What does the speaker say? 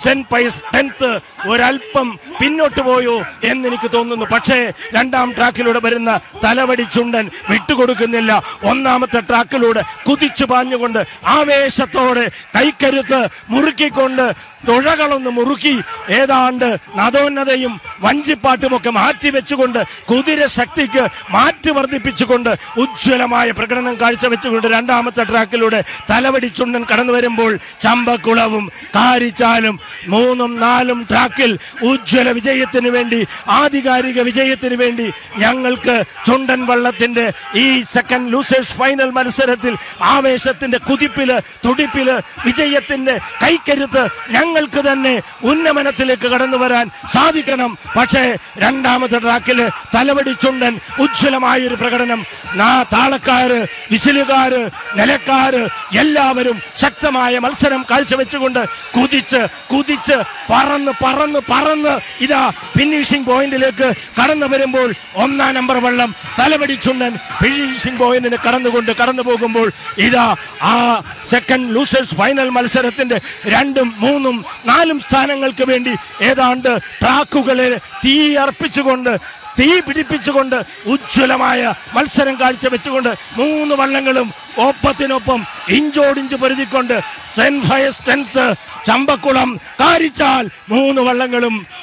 saint പൈസ് tenth ഒരല്പം പിന്നോട്ട് പോയോ എന്ന് എനിക്ക് തോന്നുന്നു പക്ഷേ രണ്ടാം ട്രാക്കിലൂടെ വരുന്ന തലവടി ചുണ്ടൻ വിട്ടുകൊടുക്കുന്നില്ല ഒന്നാമത്തെ ട്രാക്കിലൂടെ കുതിച്ചു പാഞ്ഞുകൊണ്ട് ആവേശത്തോടെ കൈക്കരുത്ത് മുറുക്കിക്കൊണ്ട് തുഴകളൊന്ന് മുറുക്കി ഏതാണ്ട് നദോന്നതയും വഞ്ചിപ്പാട്ടുമൊക്കെ മാറ്റി വെച്ചുകൊണ്ട് കുതിര ശക്തിക്ക് മാറ്റി വർദ്ധിപ്പിച്ചുകൊണ്ട് ഉജ്ജ്വലമായ പ്രകടനം കാഴ്ചവെച്ചുകൊണ്ട് രണ്ടാമത്തെ ട്രാക്കിലൂടെ തലവടി ചുണ്ടൻ കടന്നു വരുമ്പോൾ ചമ്പക്കുളവും കാരിച്ചാലും മൂന്നും നാലും ട്രാക്കിൽ ഉജ്ജ്വല വിജയത്തിന് വേണ്ടി ആധികാരിക വിജയത്തിന് വേണ്ടി ഞങ്ങൾക്ക് ചുണ്ടൻ വള്ളത്തിന്റെ ഈ സെക്കൻഡ് ലൂസേഴ്സ് ഫൈനൽ മത്സരത്തിൽ ആവേശത്തിന്റെ കുതിപ്പില് തുടിപ്പില് വിജയത്തിന്റെ കൈക്കരുത്ത് ഞങ്ങൾക്ക് തന്നെ ഉന്നമനത്തിലേക്ക് കടന്നു വരാൻ സാധിക്കണം പക്ഷേ രണ്ടാമത്തെ ട്രാക്കില് തലവടി ചുണ്ടൻ ഉജ്ജ്വലമായ ഒരു പ്രകടനം നാ താളക്കാര് വിസിലുകാര് നിലക്കാര് എല്ലാവരും ശക്തമായ മത്സരം കാഴ്ചവെച്ചുകൊണ്ട് കുതിച്ച് കുതിച്ച് പറന്ന് പറന്ന് പറന്ന് ഇതാ ഫിനിഷിംഗ് പോയിന്റിലേക്ക് കടന്നു വരുമ്പോൾ ഒന്നാം നമ്പർ വള്ളം തലവടി ചുണ്ടൻ ഫിനിഷിംഗ് പോയിന്റിന് കടന്നുകൊണ്ട് കടന്നു പോകുമ്പോൾ ഇതാ ആ സെക്കൻഡ് ലൂസേഴ്സ് ഫൈനൽ മത്സരത്തിന്റെ രണ്ടും മൂന്നും നാലും സ്ഥാനങ്ങൾക്ക് വേണ്ടി ഏതാണ്ട് ട്രാക്കുകളെ തീ അർപ്പിച്ചുകൊണ്ട് തീ പിടിപ്പിച്ചുകൊണ്ട് ഉജ്ജ്വലമായ മത്സരം കാഴ്ചവെച്ചുകൊണ്ട് മൂന്ന് വള്ളങ്ങളും ഒപ്പത്തിനൊപ്പം ഇഞ്ചോടിഞ്ച് പൊരുതിക്കൊണ്ട് Saint Pius Tenth Chambakkulam Karichal മൂന്ന് വള്ളങ്ങളും